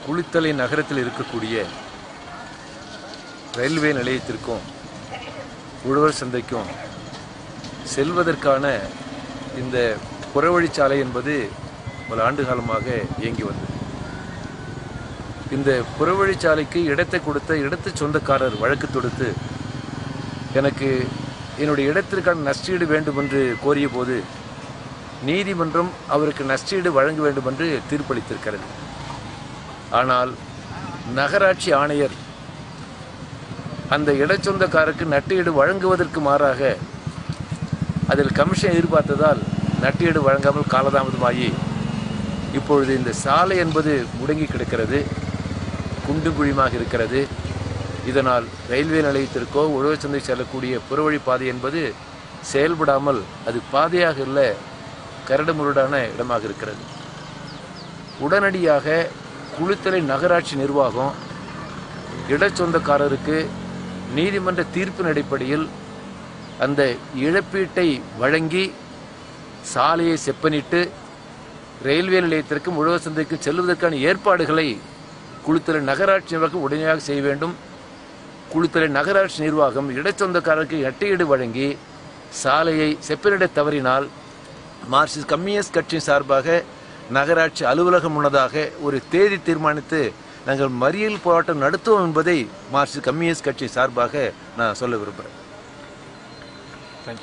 குளித்தலை நகரத்தில் இருக்கக்கூடிய ரயில்வே நிலையத்திற்கும் உழவர் சந்தைக்கும் செல்வதற்கான இந்த புறவழிச்சாலை என்பது பல ஆண்டு காலமாக இயங்கி வந்தது இந்த புறவழிச்சாலைக்கு இடத்தை கொடுத்த இடத்து சொந்தக்காரர் வழக்கு தொடுத்து எனக்கு என்னுடைய இடத்திற்கான நஷ்டீடு வேண்டும் என்று கோரிய போது நீதிமன்றம் அவருக்கு நஷ்டீடு வழங்க வேண்டும் என்று தீர்ப்பளித்திருக்கிறது ஆனால் நகராட்சி ஆணையர் அந்த இடச்சொந்தக்காரருக்கு நட்டீடு வழங்குவதற்கு மாறாக அதில் கமிஷன் எதிர்பார்த்ததால் நட்டீடு வழங்காமல் காலதாமதமாகி இப்பொழுது இந்த சாலை என்பது முடங்கி கிடக்கிறது குண்டு குழிமாக இருக்கிறது இதனால் ரயில்வே நிலையத்திற்கோ உழவர் சந்தை செல்லக்கூடிய புறவழி பாதை என்பது செயல்படாமல் அது பாதையாக இல்லை கரடுமுரடான இடமாக இருக்கிறது உடனடியாக குளித்தலை நகராட்சி நிர்வாகம் இடச்சொந்தக்காரருக்கு நீதிமன்ற தீர்ப்பின் அடிப்படையில் அந்த இழப்பீட்டை வழங்கி சாலையை செப்பனிட்டு ரயில்வே நிலையத்திற்கும் உழவர் சந்தைக்கும் செல்வதற்கான ஏற்பாடுகளை குளித்தலை நகராட்சி நிர்வாகம் உடனடியாக செய்ய வேண்டும் குளித்தலை நகராட்சி நிர்வாகம் இடச்சொந்தக்காரருக்கு எட்டையீடு வழங்கி சாலையை செப்பனிட தவறினால் மார்க்சிஸ்ட் கம்யூனிஸ்ட் கட்சி சார்பாக நகராட்சி அலுவலகம் முன்னதாக ஒரு தேதி தீர்மானித்து நாங்கள் மறியல் போராட்டம் நடத்துவோம் என்பதை மார்க்சிஸ்ட் கம்யூனிஸ்ட் கட்சி சார்பாக நான் சொல்ல விரும்புகிறேன்